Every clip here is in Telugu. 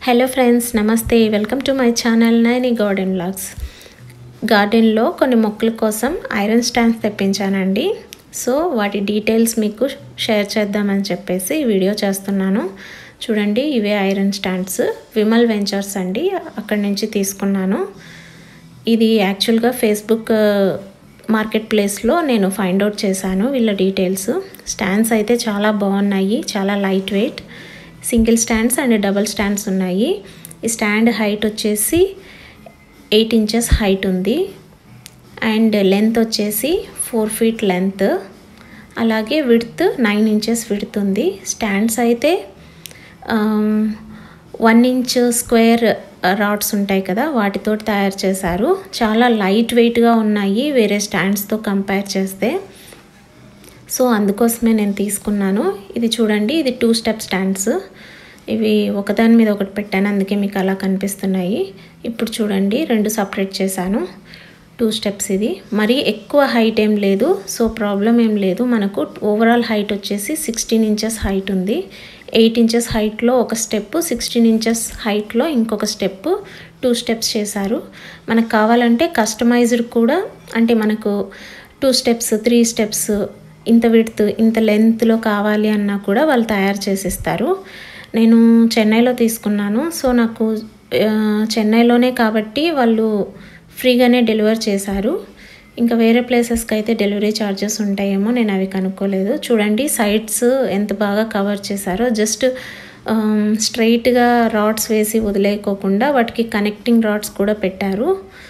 హలో ఫ్రెండ్స్ నమస్తే welcome to my channel Naini garden blogs గార్డెన్లో కొన్ని మొక్కల కోసం ఐరన్ స్టాండ్స్ తెప్పించానండి సో వాటి డీటెయిల్స్ మీకు షేర్ చేద్దామని చెప్పేసి ఈ వీడియో చేస్తున్నాను చూడండి ఇవే ఐరన్ స్టాండ్స్ విమల్ వెంచర్స్ అండి అక్కడి నుంచి తీసుకున్నాను ఇది యాక్చువల్గా ఫేస్బుక్ మార్కెట్ ప్లేస్లో నేను ఫైండ్ అవుట్ చేశాను వీళ్ళ డీటెయిల్స్ స్టాండ్స్ అయితే చాలా బాగున్నాయి చాలా light weight single stands and double stands ఉన్నాయి ఈ స్టాండ్ హైట్ వచ్చేసి ఎయిట్ ఇంచెస్ హైట్ ఉంది అండ్ లెంత్ వచ్చేసి ఫోర్ ఫీట్ లెంత్ అలాగే విడ్త్ నైన్ ఇంచెస్ విడ్త్ ఉంది స్టాండ్స్ అయితే వన్ ఇంచ్ స్క్వేర్ రాడ్స్ ఉంటాయి కదా వాటితో తయారు చేశారు చాలా లైట్ వెయిట్గా ఉన్నాయి వేరే స్టాండ్స్తో కంపేర్ చేస్తే సో అందుకోసమే నేను తీసుకున్నాను ఇది చూడండి ఇది టూ స్టెప్ స్టాండ్స్ ఇవి ఒకదాని మీద ఒకటి పెట్టాను అందుకే మీకు అలా కనిపిస్తున్నాయి ఇప్పుడు చూడండి రెండు సపరేట్ చేశాను టూ స్టెప్స్ ఇది మరీ ఎక్కువ హైట్ ఏం లేదు సో ప్రాబ్లం ఏం లేదు మనకు ఓవరాల్ హైట్ వచ్చేసి సిక్స్టీన్ ఇంచెస్ హైట్ ఉంది ఎయిట్ ఇంచెస్ హైట్లో ఒక స్టెప్ సిక్స్టీన్ ఇంచెస్ హైట్లో ఇంకొక స్టెప్ టూ స్టెప్స్ చేశారు మనకు కావాలంటే కస్టమైజ్డ్ కూడా అంటే మనకు టూ స్టెప్స్ త్రీ స్టెప్స్ ఇంత విడ్త్ ఇంత లెంత్లో కావాలి అన్నా కూడా వాళ్ళు తయారు చేసిస్తారు నేను చెన్నైలో తీసుకున్నాను సో నాకు చెన్నైలోనే కాబట్టి వాళ్ళు ఫ్రీగానే డెలివర్ చేశారు ఇంకా వేరే ప్లేసెస్కి అయితే డెలివరీ ఛార్జెస్ ఉంటాయేమో నేను అవి కనుక్కోలేదు చూడండి సైడ్స్ ఎంత బాగా కవర్ చేశారో జస్ట్ స్ట్రైట్గా రాడ్స్ వేసి వదిలేయకోకుండా వాటికి కనెక్టింగ్ రాడ్స్ కూడా పెట్టారు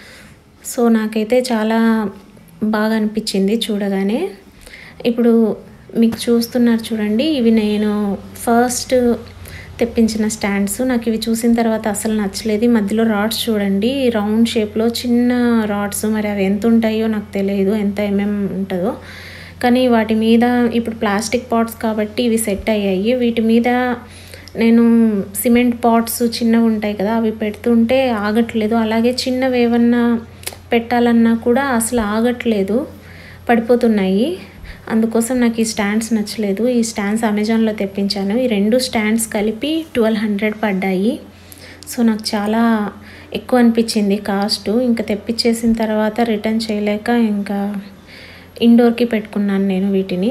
సో నాకైతే చాలా బాగా అనిపించింది చూడగానే ఇప్పుడు మీకు చూస్తున్నారు చూడండి ఇవి నేను ఫస్ట్ తెప్పించిన స్టాండ్స్ నాకు ఇవి చూసిన తర్వాత అసలు నచ్చలేదు మధ్యలో రాడ్స్ చూడండి రౌండ్ షేప్లో చిన్న రాడ్స్ మరి అవి ఎంత ఉంటాయో నాకు తెలియదు ఎంత ఎంఎం ఉంటుందో కానీ వాటి మీద ఇప్పుడు ప్లాస్టిక్ పాట్స్ కాబట్టి ఇవి సెట్ అయ్యాయి వీటి మీద నేను సిమెంట్ పాట్స్ చిన్నవి ఉంటాయి కదా అవి పెడుతుంటే ఆగట్లేదు అలాగే చిన్నవి ఏమన్నా పెట్టాలన్నా కూడా అసలు ఆగట్లేదు పడిపోతున్నాయి అందుకోసం నాకు ఈ స్టాండ్స్ నచ్చలేదు ఈ స్టాండ్స్ అమెజాన్లో తెప్పించాను ఈ రెండు స్టాండ్స్ కలిపి ట్వెల్వ్ హండ్రెడ్ పడ్డాయి సో నాకు చాలా ఎక్కువ అనిపించింది కాస్ట్ ఇంకా తెప్పించేసిన తర్వాత రిటర్న్ చేయలేక ఇంకా ఇండోర్కి పెట్టుకున్నాను నేను వీటిని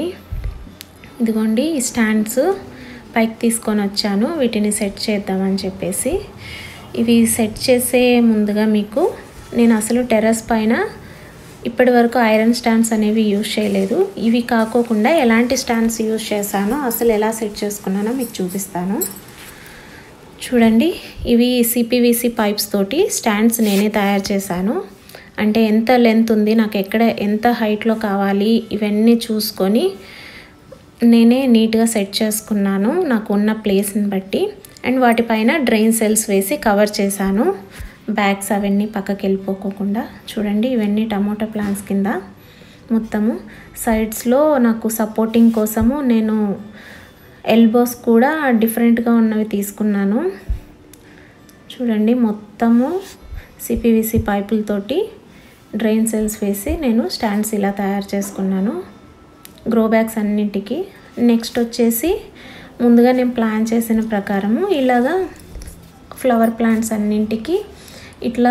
ఇదిగోండి ఈ స్టాండ్స్ పైకి తీసుకొని వచ్చాను వీటిని సెట్ చేద్దామని చెప్పేసి ఇవి సెట్ చేసే ముందుగా మీకు నేను అసలు టెర్రస్ పైన ఇప్పటి వరకు ఐరన్ స్టాండ్స్ అనేవి యూజ్ చేయలేదు ఇవి కాకోకుండా ఎలాంటి స్టాండ్స్ యూజ్ చేశానో అసలు ఎలా సెట్ చేసుకున్నానో మీకు చూపిస్తాను చూడండి ఇవి సిపివిసి పైప్స్ తోటి స్టాండ్స్ నేనే తయారు చేశాను అంటే ఎంత లెంత్ ఉంది నాకు ఎక్కడ ఎంత హైట్లో కావాలి ఇవన్నీ చూసుకొని నేనే నీట్గా సెట్ చేసుకున్నాను నాకు ఉన్న ప్లేస్ని బట్టి అండ్ వాటిపైన డ్రైన్ సెల్స్ వేసి కవర్ చేశాను బ్యాగ్స్ అవన్నీ పక్కకి వెళ్ళిపోకోకుండా చూడండి ఇవన్నీ టమోటా ప్లాంట్స్ కింద మొత్తము సైడ్స్లో నాకు సపోర్టింగ్ కోసము నేను ఎల్బోస్ కూడా డిఫరెంట్గా ఉన్నవి తీసుకున్నాను చూడండి మొత్తము సిపివిసి పైపులతోటి డ్రైన్ సెల్స్ వేసి నేను స్టాండ్స్ ఇలా తయారు చేసుకున్నాను గ్రో బ్యాగ్స్ అన్నింటికి నెక్స్ట్ వచ్చేసి ముందుగా నేను ప్లాన్ చేసిన ప్రకారము ఇలాగా ఫ్లవర్ ప్లాంట్స్ అన్నింటికి ఇట్లా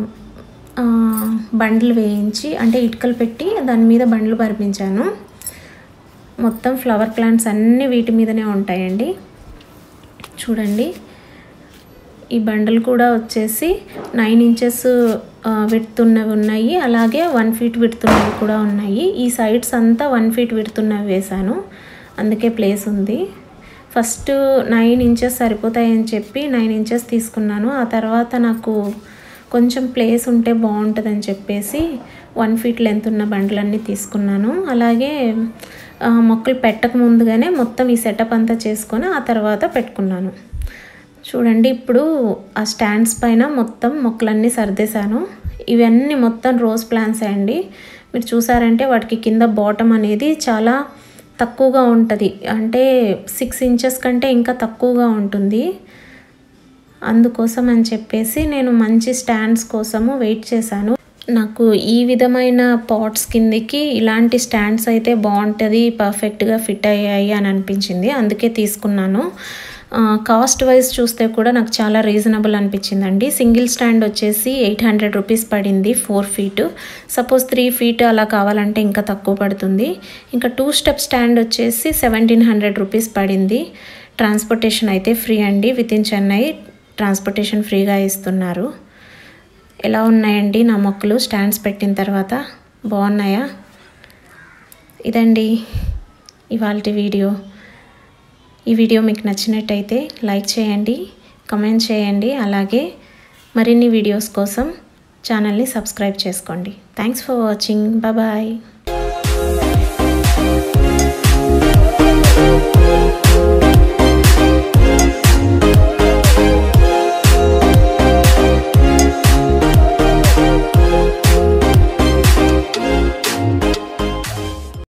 బండ్లు వేయించి అంటే ఇటుకలు పెట్టి దాని మీద బండ్లు పరిపించాను మొత్తం ఫ్లవర్ ప్లాంట్స్ అన్నీ వీటి మీదనే ఉంటాయండి చూడండి ఈ బండలు కూడా వచ్చేసి నైన్ ఇంచెస్ విడుతున్నవి ఉన్నాయి అలాగే వన్ ఫీట్ విడుతున్నవి కూడా ఉన్నాయి ఈ సైడ్స్ అంతా వన్ ఫీట్ విడుతున్నవి వేశాను అందుకే ప్లేస్ ఉంది ఫస్ట్ నైన్ ఇంచెస్ సరిపోతాయని చెప్పి నైన్ ఇంచెస్ తీసుకున్నాను ఆ తర్వాత నాకు కొంచెం ప్లేస్ ఉంటే బాగుంటుందని చెప్పేసి వన్ ఫీట్ లెంత్ ఉన్న బండ్లన్నీ తీసుకున్నాను అలాగే మొక్కలు పెట్టక ముందుగానే మొత్తం ఈ సెటప్ అంతా చేసుకొని ఆ తర్వాత పెట్టుకున్నాను చూడండి ఇప్పుడు ఆ స్టాండ్స్ పైన మొత్తం మొక్కలన్నీ సర్దేశాను ఇవన్నీ మొత్తం రోజ్ ప్లాంట్స్ అండి మీరు చూసారంటే వాటికి కింద బాటమ్ అనేది చాలా తక్కువగా ఉంటుంది అంటే సిక్స్ ఇంచెస్ కంటే ఇంకా తక్కువగా ఉంటుంది అందుకోసం అని చెప్పేసి నేను మంచి స్టాండ్స్ కోసము వెయిట్ చేశాను నాకు ఈ విధమైన పాట్స్ కిందికి ఇలాంటి స్టాండ్స్ అయితే బాగుంటుంది పర్ఫెక్ట్గా ఫిట్ అయ్యాయి అని అనిపించింది అందుకే తీసుకున్నాను కాస్ట్ వైజ్ చూస్తే కూడా నాకు చాలా రీజనబుల్ అనిపించిందండి సింగిల్ స్టాండ్ వచ్చేసి ఎయిట్ హండ్రెడ్ రూపీస్ పడింది four feet suppose three feet అలా కావాలంటే ఇంకా తక్కువ పడుతుంది ఇంకా టూ స్టెప్ స్టాండ్ వచ్చేసి సెవెంటీన్ హండ్రెడ్ రూపీస్ పడింది ట్రాన్స్పోర్టేషన్ అయితే ఫ్రీ అండి విత్ ఇన్ చెన్నై ట్రాన్స్పోర్టేషన్ ఫ్రీగా ఇస్తున్నారు ఎలా ఉన్నాయండి నా మొక్కలు స్టాండ్స్ పెట్టిన తర్వాత బాగున్నాయా ఇదండి ఇవాళ వీడియో ఈ వీడియో మీకు నచ్చినట్టయితే లైక్ చేయండి కమెంట్ చేయండి అలాగే మరిన్ని వీడియోస్ కోసం ఛానల్ని సబ్స్క్రైబ్ చేసుకోండి థ్యాంక్స్ ఫర్ వాచింగ్ బాయ్